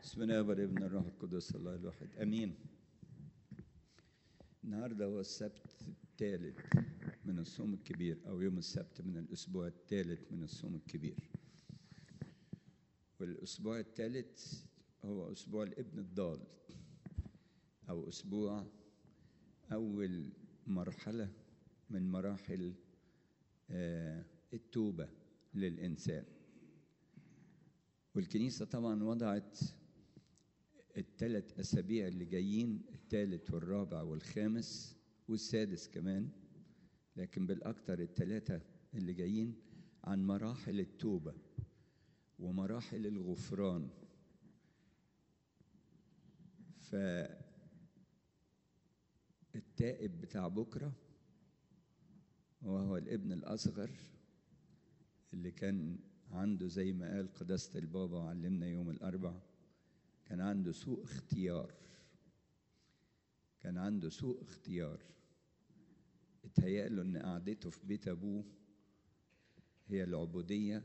بسم الله والابن الروح القدس الله الواحد امين النهارده هو السبت الثالث من الصوم الكبير او يوم السبت من الاسبوع الثالث من الصوم الكبير والاسبوع الثالث هو اسبوع الابن الضال او اسبوع اول مرحله من مراحل آه، التوبه للانسان والكنيسه طبعا وضعت الثلاث اسابيع اللي جايين الثالث والرابع والخامس والسادس كمان لكن بالاكثر الثلاثه اللي جايين عن مراحل التوبه ومراحل الغفران ف التائب بتاع بكره وهو الابن الاصغر اللي كان عنده زي ما قال قداسه البابا وعلمنا يوم الاربع كان عنده سوء اختيار كان عنده سوء اختيار اتهيأ له ان قعدته في بيت ابوه هي العبوديه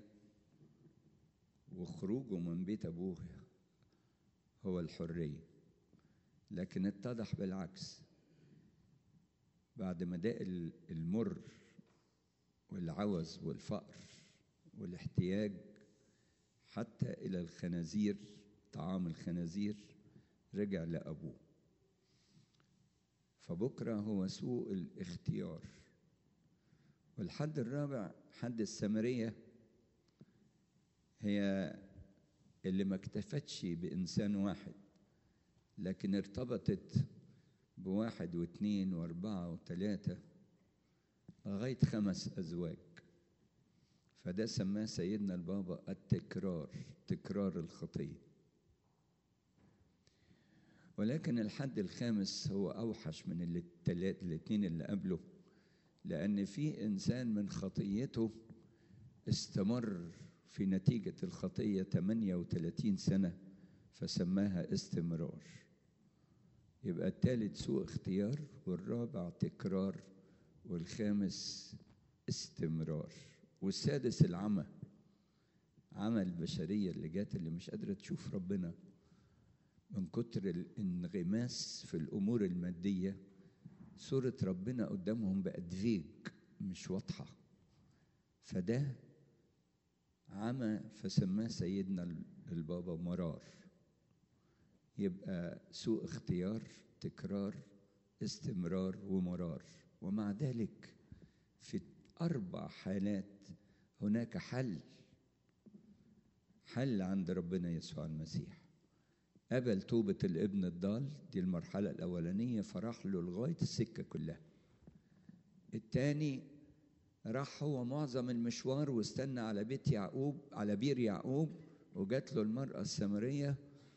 وخروجه من بيت ابوه هو الحريه لكن اتضح بالعكس بعد ما داق المر والعوز والفقر والاحتياج حتى الى الخنازير طعام الخنازير رجع لابوه فبكره هو سوء الاختيار والحد الرابع حد السامريه هي اللي ما اكتفتش بانسان واحد لكن ارتبطت بواحد واثنين واربعه وثلاثه لغايه خمس ازواج فده سماه سيدنا البابا التكرار تكرار الخطيه ولكن الحد الخامس هو اوحش من الثلاث الاثنين اللي قبله لان في انسان من خطيته استمر في نتيجه الخطيه 38 سنه فسماها استمرار يبقى الثالث سوء اختيار والرابع تكرار والخامس استمرار والسادس العمى عمى البشرية اللي جات اللي مش قادرة تشوف ربنا من كتر الانغماس في الأمور المادية صورة ربنا قدامهم بقت فيج مش واضحة فده عمى فسماه سيدنا البابا مرار يبقى سوء اختيار تكرار استمرار ومرار ومع ذلك في أربع حالات هناك حل حل عند ربنا يسوع المسيح قبل توبة الابن الضال دي المرحلة الأولانية فراح له لغاية السكة كلها التاني راح هو معظم المشوار واستنى على بيت يعقوب على بير يعقوب وجات له المرأة السامرية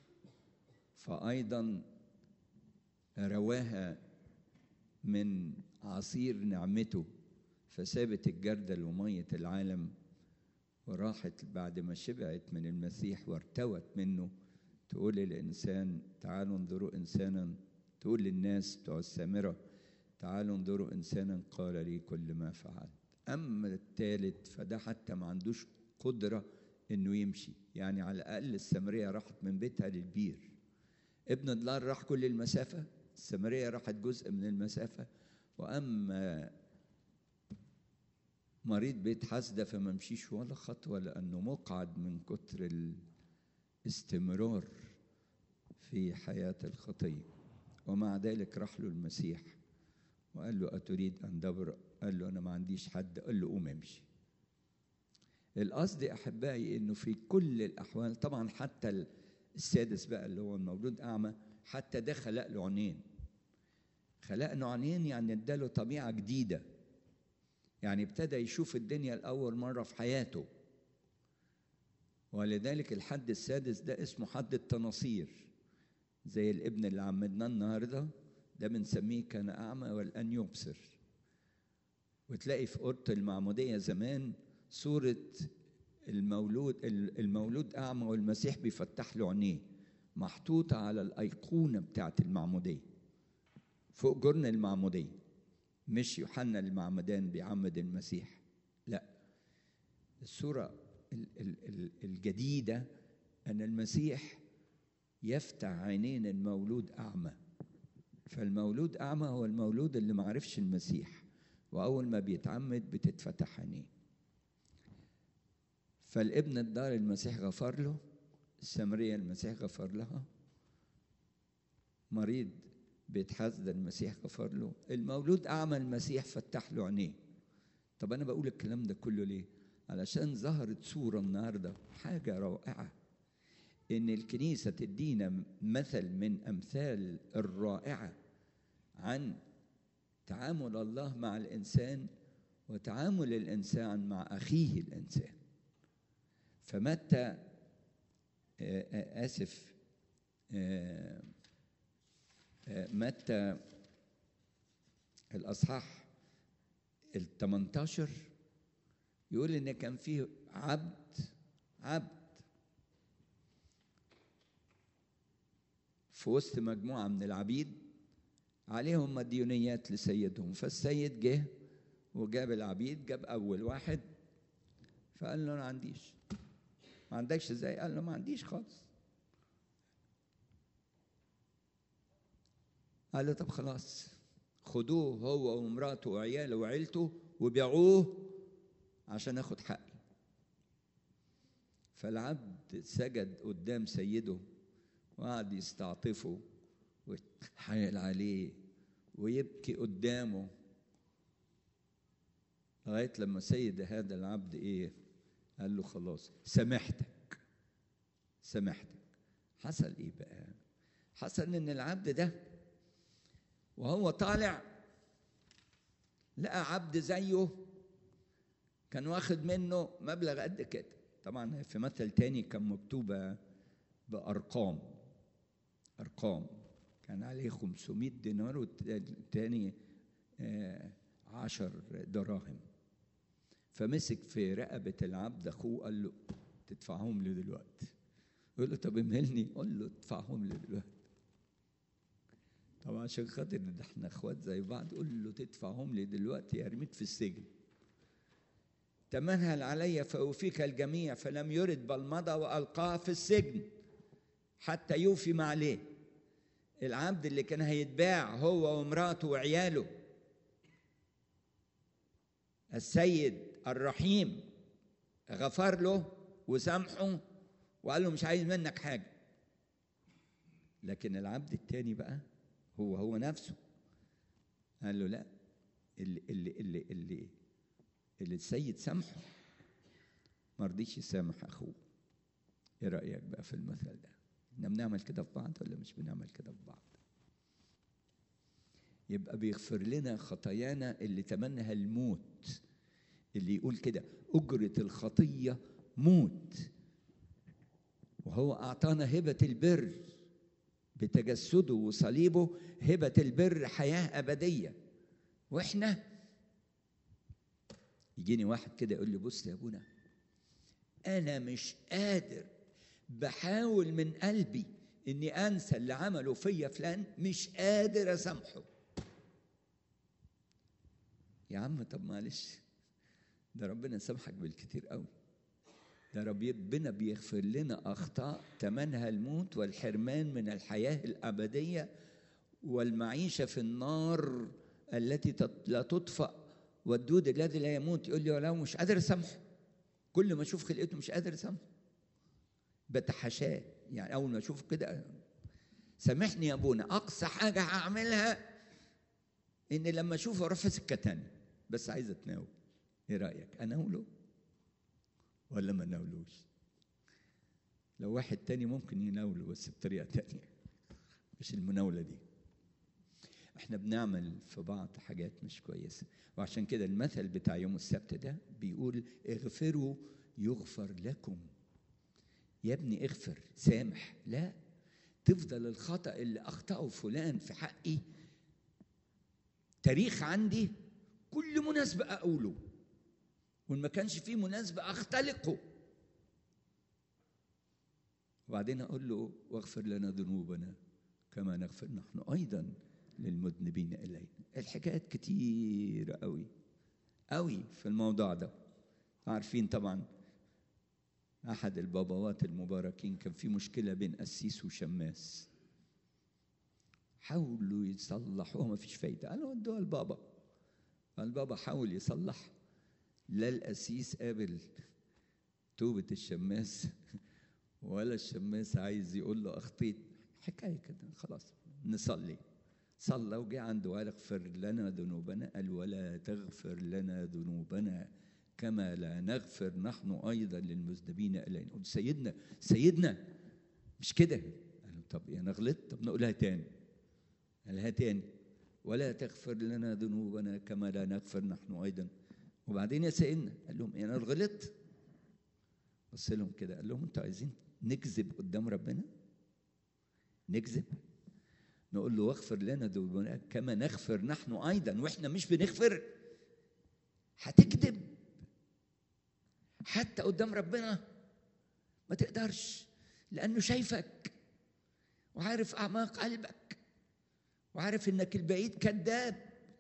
فأيضا رواها من عصير نعمته فسابت الجردل ومية العالم وراحت بعد ما شبعت من المسيح وارتوت منه تقول للإنسان تعالوا انظروا إنسانا تقول للناس بتوع السامرة تعالوا انظروا إنسانا قال لي كل ما فعلت أما الثالث فده حتى ما عندوش قدرة إنه يمشي يعني على الأقل السامرية راحت من بيتها للبير ابن الضلال راح كل المسافة السامرية راحت جزء من المسافة وأما مريض بيت حسدة فما مشيش ولا خطوة لأنه مقعد من كتر الاستمرار في حياة الخطية ومع ذلك راح له المسيح وقال له أتريد أن دبر قال له أنا ما عنديش حد قال له قوم امشي القصد أحبائي إنه في كل الأحوال طبعا حتى السادس بقى اللي هو المولود أعمى حتى ده خلق له عينين خلق له عينين يعني اداله طبيعة جديدة يعني ابتدى يشوف الدنيا لأول مرة في حياته ولذلك الحد السادس ده اسمه حد التناصير زي الابن اللي عمدناه النهارده ده بنسميه كان أعمى والآن يبصر وتلاقي في أوضة المعمودية زمان صورة المولود المولود أعمى والمسيح بيفتح له عينيه محطوطة على الأيقونة بتاعت المعمودية فوق جرن المعمودية مش يوحنا المعمدان بيعمد المسيح لا الصورة ال- ال- ال- الجديدة أن المسيح يفتح عينين المولود أعمى فالمولود أعمى هو المولود اللي معرفش المسيح وأول ما بيتعمد بتتفتح عينيه فالابن الدار المسيح غفر له السامرية المسيح غفر لها مريض بيتحزن المسيح غفر له المولود أعمى المسيح فتح له عينيه طب أنا بقول الكلام ده كله ليه علشان ظهرت صورة النهاردة حاجة رائعة إن الكنيسة تدينا مثل من أمثال الرائعة عن تعامل الله مع الإنسان وتعامل الإنسان مع أخيه الإنسان فمتى آسف متى الأصحاح ال 18 يقول إن كان فيه عبد عبد في وسط مجموعة من العبيد عليهم مديونيات لسيدهم فالسيد جه وجاب العبيد جاب أول واحد فقال له أنا عنديش ما عندكش ازاي قال له ما عنديش خالص قال له طب خلاص خدوه هو ومراته وعياله وعيلته وبيعوه عشان اخد حقي فالعبد سجد قدام سيده وقعد يستعطفه ويتحايل عليه ويبكي قدامه لغايه لما سيد هذا العبد ايه قال له خلاص سامحتك سامحتك حصل ايه بقى حصل ان العبد ده وهو طالع لقى عبد زيه كان واخد منه مبلغ قد كده طبعا في مثل تاني كان مكتوبة بأرقام أرقام كان عليه 500 دينار والتاني عشر دراهم فمسك في رقبة العبد أخوه قال له تدفعهم لي دلوقتي يقول له طب امهلني قول له ادفعهم لي دلوقتي طبعا عشان خاطر ده احنا اخوات زي بعض قول له تدفعهم لي دلوقتي يا رميت في السجن تمهل علي فأوفيك الجميع فلم يرد بل مضى وألقاه في السجن حتى يوفي ما عليه العبد اللي كان هيتباع هو ومراته وعياله السيد الرحيم غفر له وسامحه وقال له مش عايز منك حاجه لكن العبد التاني بقى هو هو نفسه قال له لا اللي اللي اللي اللي, اللي السيد سامحه ما رضيش يسامح اخوه ايه رايك بقى في المثل ده احنا بنعمل كده في بعض ولا مش بنعمل كده في بعض يبقى بيغفر لنا خطايانا اللي تمنها الموت اللي يقول كده أجرة الخطية موت وهو أعطانا هبة البر بتجسده وصليبه هبة البر حياة أبدية وإحنا يجيني واحد كده يقول لي بص يا أبونا أنا مش قادر بحاول من قلبي إني أنسى اللي عمله فيا فلان مش قادر أسامحه يا عم طب معلش ده ربنا سامحك بالكتير قوي ده ربنا بيغفر لنا اخطاء ثمنها الموت والحرمان من الحياه الابديه والمعيشه في النار التي لا تطفأ والدود الذي لا يموت يقول لي ولو مش قادر اسامحه كل ما اشوف خلقته مش قادر اسامحه بتحاشاه يعني اول ما اشوف كده سامحني يا ابونا اقصى حاجه هعملها ان لما اشوفه اروح في سكه تانية بس عايز اتناول ايه رايك اناوله ولا ما اناولوش لو واحد تاني ممكن يناوله بس بطريقه تانية مش المناوله دي احنا بنعمل في بعض حاجات مش كويسه وعشان كده المثل بتاع يوم السبت ده بيقول اغفروا يغفر لكم يا ابني اغفر سامح لا تفضل الخطأ اللي أخطأه فلان في حقي تاريخ عندي كل مناسبة أقوله وإن ما كانش فيه مناسبة أختلقه وبعدين أقول له واغفر لنا ذنوبنا كما نغفر نحن أيضا للمذنبين إلينا الحكايات كتيرة قوي قوي في الموضوع ده عارفين طبعا أحد البابوات المباركين كان في مشكلة بين قسيس وشماس حاولوا يصلحوها ما فيش فايدة قالوا ادوها البابا البابا حاول يصلح لا القسيس قابل توبة الشماس ولا الشماس عايز يقول له أخطيت حكاية كده خلاص نصلي صلى وجه عنده قال اغفر لنا ذنوبنا قال ولا تغفر لنا ذنوبنا كما لا نغفر نحن أيضا للمذنبين إلينا قلت سيدنا سيدنا مش كده قال له طب أنا غلطت طب نقولها تاني قالها تاني ولا تغفر لنا ذنوبنا كما لا نغفر نحن أيضا وبعدين يا سيدنا قال لهم أنا غلطت بص لهم كده قال لهم انتوا عايزين نكذب قدام ربنا نكذب نقول له واغفر لنا ذنوبنا كما نغفر نحن ايضا واحنا مش بنغفر هتكذب حتى قدام ربنا ما تقدرش لانه شايفك وعارف اعماق قلبك وعارف انك البعيد كذاب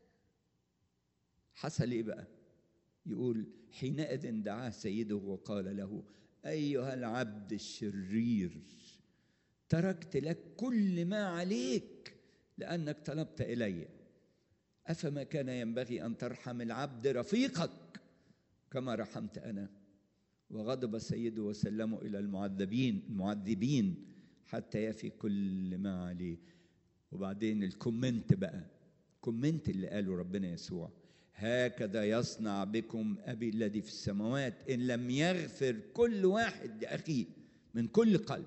حصل ايه بقى يقول حينئذ دعاه سيده وقال له ايها العبد الشرير تركت لك كل ما عليك لانك طلبت الي افما كان ينبغي ان ترحم العبد رفيقك كما رحمت انا وغضب سيده وسلمه الى المعذبين المعذبين حتى يفي كل ما عليه وبعدين الكومنت بقى كومنت اللي قاله ربنا يسوع هكذا يصنع بكم ابي الذي في السماوات ان لم يغفر كل واحد لاخيه من كل قلب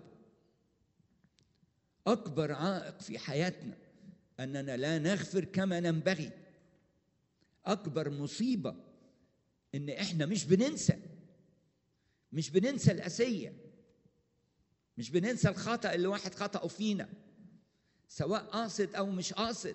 اكبر عائق في حياتنا اننا لا نغفر كما ينبغي اكبر مصيبه ان احنا مش بننسى مش بننسى الاسيه مش بننسى الخطا اللي واحد خطاه فينا سواء قاصد او مش قاصد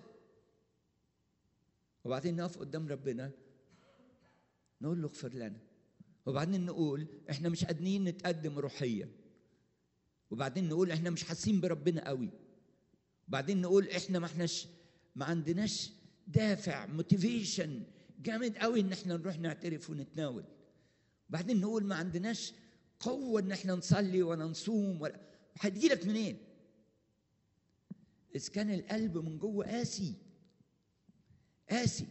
وبعدين نقف قدام ربنا نقول له اغفر لنا وبعدين نقول احنا مش قادرين نتقدم روحيا وبعدين نقول احنا مش حاسين بربنا قوي وبعدين نقول احنا ما احناش ما عندناش دافع موتيفيشن جامد قوي ان احنا نروح نعترف ونتناول وبعدين نقول ما عندناش قوه ان احنا نصلي ولا نصوم ولا هتجيلك منين اذا كان القلب من جوه قاسي قاسي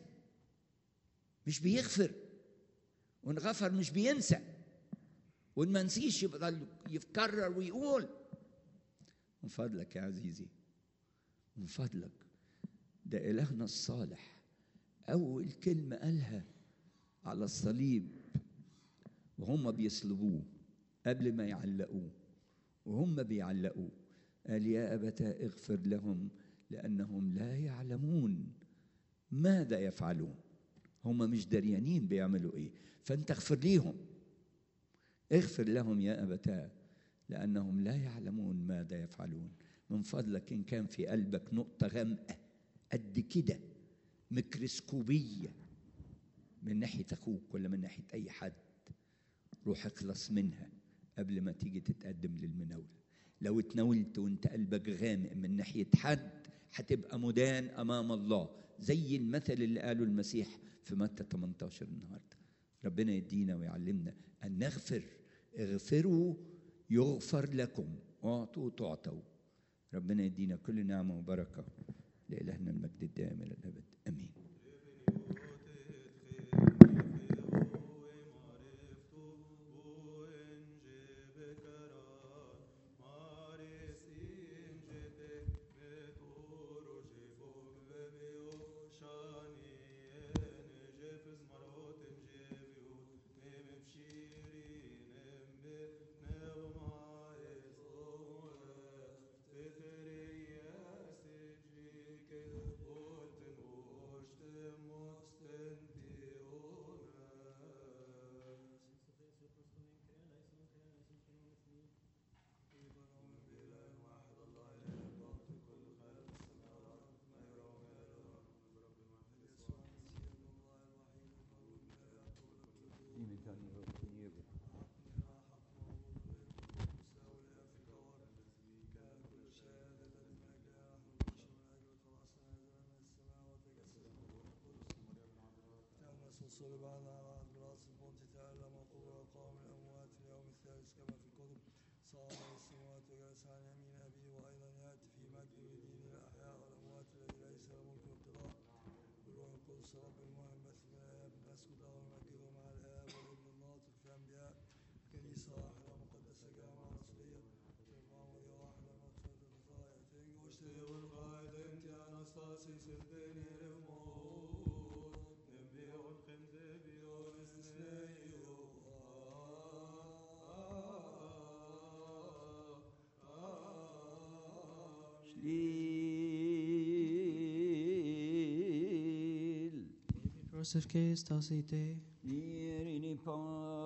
مش بيغفر وان غفر مش بينسى وان ما نسيش يفضل يتكرر ويقول من فضلك يا عزيزي من فضلك ده إلهنا الصالح أول كلمة قالها على الصليب وهم بيصلبوه قبل ما يعلقوه وهم بيعلقوه قال يا أبتا اغفر لهم لأنهم لا يعلمون ماذا يفعلون هم مش دريانين بيعملوا ايه فانت اغفر ليهم اغفر لهم يا أبتاه لأنهم لا يعلمون ماذا يفعلون من فضلك إن كان في قلبك نقطة غامقة قد كده ميكروسكوبية من ناحية أخوك ولا من ناحية أي حد روح اخلص منها قبل ما تيجي تتقدم للمناولة لو اتناولت وانت قلبك غامق من ناحية حد هتبقى مدان أمام الله زي المثل اللي قاله المسيح في متى 18 النهارده ربنا يدينا ويعلمنا أن نغفر اغفروا يغفر لكم اعطوا تعطوا ربنا يدينا كل نعمة وبركة لإلهنا المجد الدائم إلى الأبد آمين صلب على عبد العاص البنطي تعالى وقوة وقام من الأموات في اليوم الثالث كما في عن يمين أبيه وأيضا يأتي في مجد ودين الأحياء والأموات الذي ليس له ملك وابتلاء بالروح القدس رب المهم بس من الآب نسكت له ونمجده مع الآب والابن الناطق في أنبياء كنيسة واحدة مقدسة جامعة رسولية معمودية واحدة مغفرة الخطايا تنجوش تيبون قائد انت أنستاسيس الدنيا الموت نبيون خندبيون اسنيو Slil. Joseph K. Stasite. Irini pa